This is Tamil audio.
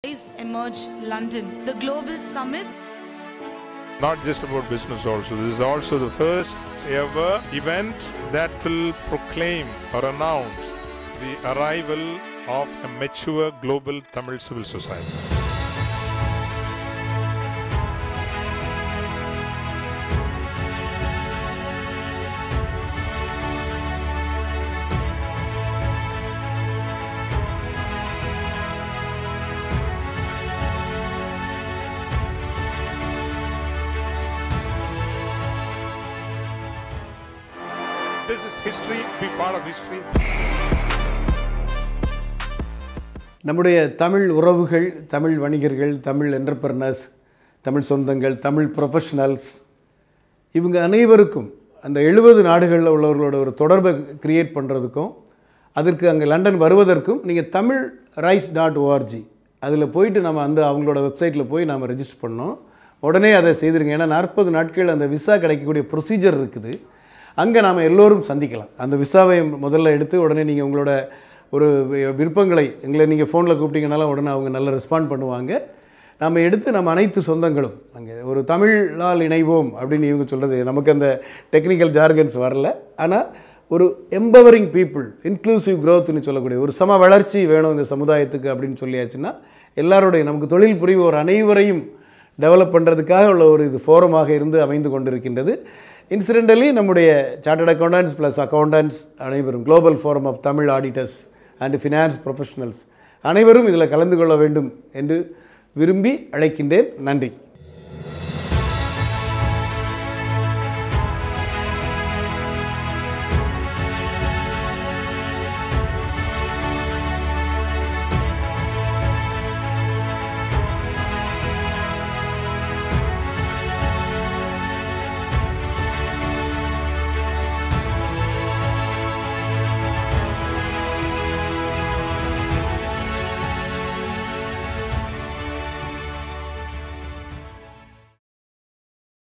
Rise Emerge London, the global summit not just about business also. This is also the first ever event that will proclaim or announce the arrival of a mature global Tamil civil society. This is history, be part of history. நம்முடைய தமிழ் உறவுகள் தமிழ் வணிகர்கள் தமிழ் என்டர்பிரனர்ஸ் தமிழ் சொந்தங்கள் தமிழ் ப்ரொஃபஷனல்ஸ் இவங்க அனைவருக்கும் அந்த எழுபது நாடுகளில் உள்ளவர்களோட ஒரு தொடர்பை கிரியேட் பண்ணுறதுக்கும் அதற்கு அங்கே லண்டன் வருவதற்கும் நீங்கள் தமிழ் ரைஸ் டாட் ஓஆர்ஜி அதில் போயிட்டு நம்ம அந்த அவங்களோட வெப்சைட்டில் போய் நாம் ரெஜிஸ்டர் பண்ணோம் உடனே அதை செய்திருங்க ஏன்னா நாற்பது நாட்கள் அந்த விசா கிடைக்கக்கூடிய ப்ரொசீஜர் இருக்குது அங்கே நாம் எல்லோரும் சந்திக்கலாம் அந்த விசாவை முதல்ல எடுத்து உடனே நீங்கள் உங்களோட ஒரு வி- விருப்பங்களை எங்களை நீங்கள் ஃபோனில் கூப்பிட்டீங்கனாலும் உடனே அவங்க நல்ல ரெஸ்பாண்ட் பண்ணுவாங்க நம்ம எடுத்து நம்ம அனைத்து சொந்தங்களும் அங்கே ஒரு தமிழால் இணைவோம் அப்படின்னு இவங்க சொல்கிறது நமக்கு அந்த டெக்னிக்கல் ஜார்கன்ஸ் வரல ஆனால் ஒரு எம்பவரிங் பீப்புள் இன்க்ளூசிவ் க்ரோத்னு சொல்லக்கூடிய ஒரு சம வளர்ச்சி வேணும் இந்த சமுதாயத்துக்கு அப்படின்னு சொல்லியாச்சுன்னா எல்லாருடைய நமக்கு தொழில் புரிவோர் அனைவரையும் டெவலப் பண்ணுறதுக்காக உள்ள ஒரு இது ஃபோரமாக இருந்து அமைந்து கொண்டிருக்கின்றது இன்சிடென்டலி நம்முடைய சார்ட்டர்ட் அக்கௌண்டன்ஸ் ப்ளஸ் அக்கௌண்டன்ஸ் அனைவரும் global forum of Tamil auditors and finance professionals அனைவரும் இதில் கலந்து கொள்ள வேண்டும் என்று விரும்பி அழைக்கின்றேன் நன்றி